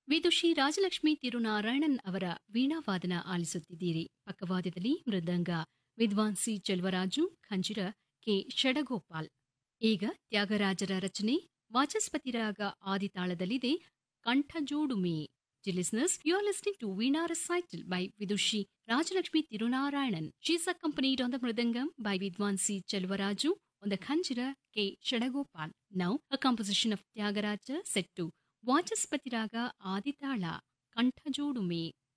ವಿದುಷಿ ರಾಜಲಕ್ಷ್ಮಿ ತಿರುನಾರಾಯಣನ್ ಅವರ ವೀಣಾವಾದನ ಆಲಿಸುತ್ತಿದ್ದೀರಿ ಪಕ್ಕವಾದ್ಯದಲ್ಲಿ ಮೃದಂಗ ವಿದ್ವಾನ್ C ಚೆಲ್ವರಾಜು ಖಂಜಿರ K ಷಡಗೋಪಾಲ್ ಈಗ ತ್ಯಾಗರಾಜರ ರಚನೆ ವಾಚಸ್ಪತಿರಾಗ ಆದಿತಾಳದಲ್ಲಿದೆ ಕಂಠಜೋಡುಮೆ Listeners, you are listening to Veena recital by Vidushi Rajalakshmi Tirunarayanan. She is accompanied on the Mridangam by Vidwan C. Chelvaraju, on the Khanjira K. Shadagopal. Now, a composition of Tyagaraja set to Vachaspati Raga Aditala, Kantajodume.